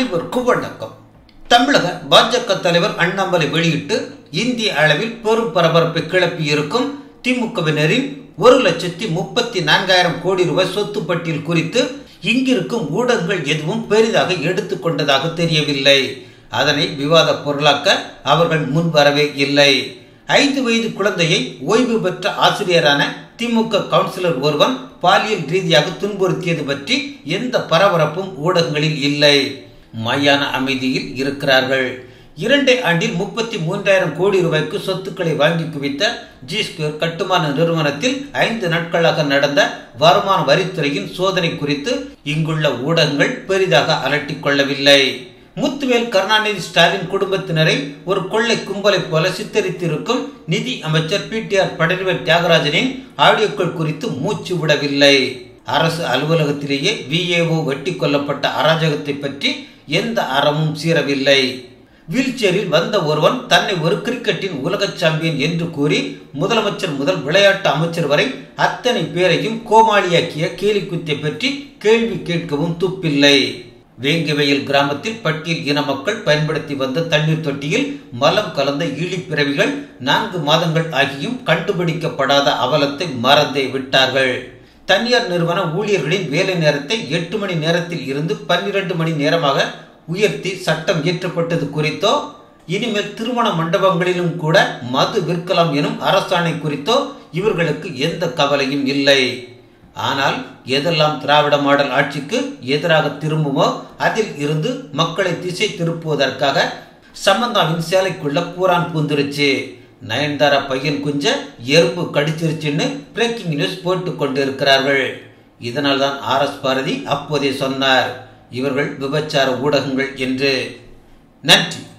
அனைவருக்கும் வணக்கம் தமிழக பாஜக தலைவர் அண்ணாமலை வெளியிட்டு இந்திய அளவில் பெரும் பரபரப்பை கிளப்பியிருக்கும் திமுகவினரின் ஒரு லட்சத்தி முப்பத்தி நான்காயிரம் கோடி ரூபாய் சொத்து பட்டியல் குறித்து இங்கிருக்கும் ஊடகங்கள் எதுவும் பெரிதாக எடுத்துக்கொண்டதாக தெரியவில்லை அதனை விவாத பொருளாக்க அவர்கள் முன்வரவே இல்லை ஐந்து வயது குழந்தையை ஓய்வு பெற்ற ஆசிரியரான திமுக கவுன்சிலர் ஒருவன் பாலியல் ரீதியாக துன்புறுத்தியது பற்றி எந்த பரபரப்பும் ஊடகங்களில் இல்லை மையான அமைதியில் இருக்கிறார்கள் இரண்டே ஆண்டில் முப்பத்தி மூன்றாயிரம் கோடி ரூபாய்க்கு சொத்துக்களை வாங்கி குவித்த ஜி ஸ்கொயர் கட்டுமான நிறுவனத்தில் ஐந்து நாட்களாக நடந்த வருமான வரித்துறையின் சோதனை குறித்து இங்குள்ள ஊடகங்கள் பெரிதாக அலட்டிக் கொள்ளவில்லை முத்துவேல் கருணாநிதி ஸ்டாலின் குடும்பத்தினரை ஒரு கொள்ளை கும்பலை போல சித்தரித்திருக்கும் நிதி அமைச்சர் பி டி ஆர் பழனிவேல் தியாகராஜனின் ஆடியோக்கள் குறித்து மூச்சு விடவில்லை அரசு அலுவலகத்திலேயே விஏஓ வெட்டி கொல்லப்பட்ட அராஜகத்தை பற்றி எந்த அறமும் சீரவில்லை வீல்சேரில் வந்த ஒருவன் தன்னை ஒரு கிரிக்கெட்டின் உலக சாம்பியன் என்று கூறி முதலமைச்சர் முதல் விளையாட்டு அமைச்சர் வரை அத்தனை பேரையும் கோமாளியாக்கிய கேலிக்குத்தை பற்றி கேள்வி கேட்கவும் துப்பில்லை வேங்கிவயல் கிராமத்தில் பட்டியல் இன மக்கள் பயன்படுத்தி வந்த தண்ணீர் தொட்டியில் மலம் கலந்த ஈழிப்பிறவிகள் நான்கு மாதங்கள் ஆகியும் கண்டுபிடிக்கப்படாத அவலத்தை மறந்தே விட்டார்கள் தனியார் நிறுவன ஊழியர்களின் வேலை நேரத்தை எட்டு மணி நேரத்தில் இருந்து பன்னிரண்டு மணி நேரமாக உயர்த்தி சட்டம் இயற்றப்பட்டது குறித்தோ இனிமேல் திருமண மண்டபங்களிலும் கூட மது விற்கலாம் எனும் அரசாணை குறித்தோ இவர்களுக்கு எந்த கவலையும் இல்லை ஆனால் எதெல்லாம் திராவிட மாடல் ஆட்சிக்கு எதிராக திரும்புமோ அதில் இருந்து மக்களை திசை திருப்புவதற்காக சம்பந்தாவின் சேலைக்குள்ள பூரான் பூந்துருச்சு நயன்தாரா பையன் குஞ்ச எறும்பு கடிச்சிருச்சுன்னு பிரேக்கிங் நியூஸ் போட்டு கொண்டு இருக்கிறார்கள் இதனால் தான் ஆர் எஸ் பாரதி அப்போதே சொன்னார் இவர்கள் விபச்சார ஊடகங்கள் என்று நன்றி